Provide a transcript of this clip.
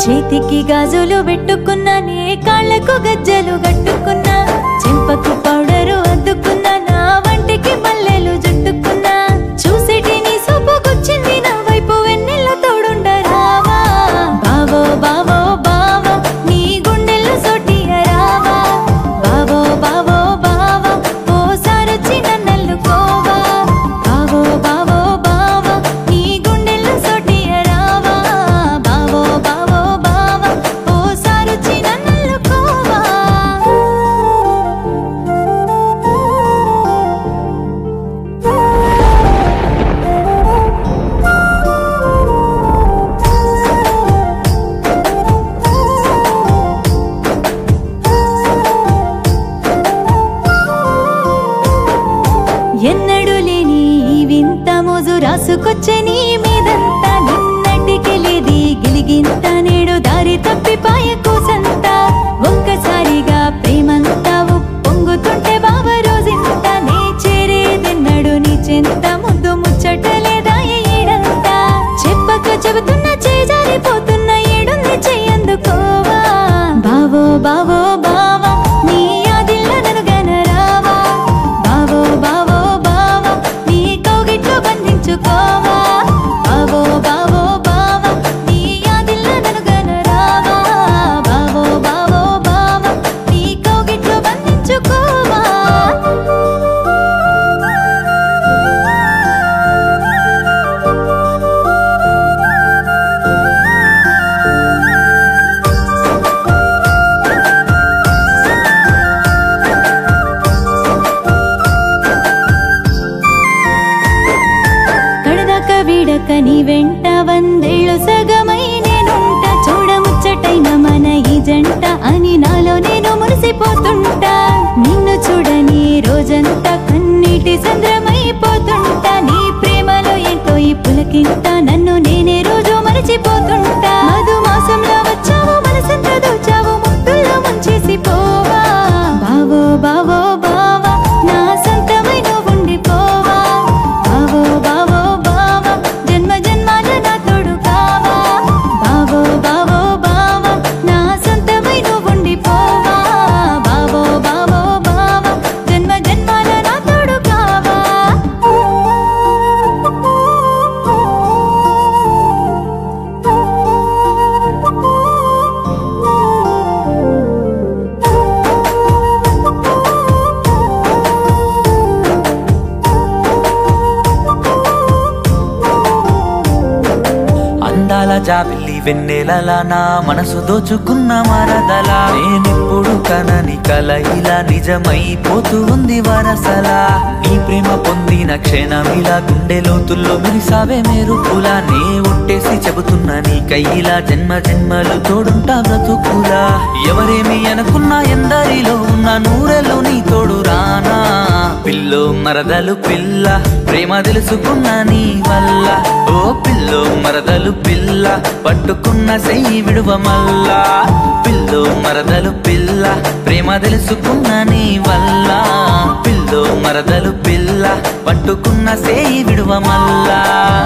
చేతికి గాజులు పెట్టుకున్నానే కాళ్ళకు గజ్జలు కట్టుకున్నా చెంపకు పౌడరు అద్దుకున్నా నా వంటికి మల్లెలు జుట్టుకున్నా చూసేటి నీ సొప్పుకొచ్చింది నా వైపు వెన్నెల తోడుండరావా బావో బావో బావో నీ గుండెల్లో సొట్టియ రావా బావో బావో బావో ఓసారొచ్చి నన్నెల్లుకోవా బావో బావో బావో నీ గుండెల్లో సొట్టియ రావా బావో బావో బావో ఓసారొచ్చి నన్నెల్లుకోవా ఎన్నడు లేని ఈ వింత మోజు రాసుకొచ్చే నీ మీదంతా నిన్నటికెళ్ళేది గిలిగింత నేడు దారి తప్పిపాయ కూసంత ఒక్కసారిగా ప్రేమంతా పొంగుతుంటే బావ రోజంతా నే చేరేదెన్నడు నీ చెంత ముద్దు ముచ్చటలేదా ఏడంతా చెప్పక చెబుతున్న చేజారిపోతున్న ఏడుంది చెయ్యందుకోవా బావో బావో బావా నీ ఆదిల్లో నన్ను గనరావా బావో బావో బావా నీ కౌగిట్లో బంధించుకోవా బావో బావో బావా నీ ఆదిల్లో నన్ను గనరావా బావో బావో బావా నీ కౌగిట్లో బంధించుకోవా కడదాక వీడక నీ వెంట వందేళ్ళు సగమై నేనుంట చూడముచ్చటైన మన ఈ జంట అని నాలో నేను మురిసిపోతుంటా నిన్ను చూడని రోజంతా కన్నీటి సంద్రమైపోతుంటా నీ ప్రేమలో ఏంటో ఈ పులకింత నన్ను నేనే రోజు మరచిపోతుంటా మధు మాసంలో వచ్చావు మనసంతా దోచావు ముద్దుల్లో ముంచేసి పోవా బావో బావో బావా నా సొంతమై నువ్వు ఉండిపోవా బావో బావో బావా జన్మ జన్మాల నా తోడు కావా బావో బావో బావా నా సొంతమై నువ్వు ఉండిపోవా బావో బావో బావా జన్మ జన్మాల నా తోడు కావా అందాల జాబిల్లి వెన్నెలలా నా మనసు దోచుకున్న మరదలా నేనిప్పుడు కనని కల ఇలా నిజమైపోతూ ఉంది వరసలా నీ ప్రేమ పొందిన క్షణమిలా గుండె లోతుల్లో మెరిసావే మెరుపులా నే ఒట్టేసి చెబుతున్నా నీ కయ్యిలా జన్మ జన్మలు తోడుంటా బ్రతుకులా ఎవరేమి అనుకున్నా ఎందరిలో ఉన్న నూరెలు నీ తోడు రానా పిల్లో మరదలు పిల్ల ప్రేమ తెలుసుకున్న నీ వల్ల ఓ పిల్లో మరదలు పిల్ల పట్టుకున్న సెయ్యి విడువ మల్లా పిల్లో మరదలు పిల్ల ప్రేమ తెలుసుకున్న నీ వల్ల పిల్లో మరదలు పిల్ల పట్టుకున్న సెయ్యి విడువ మల్లా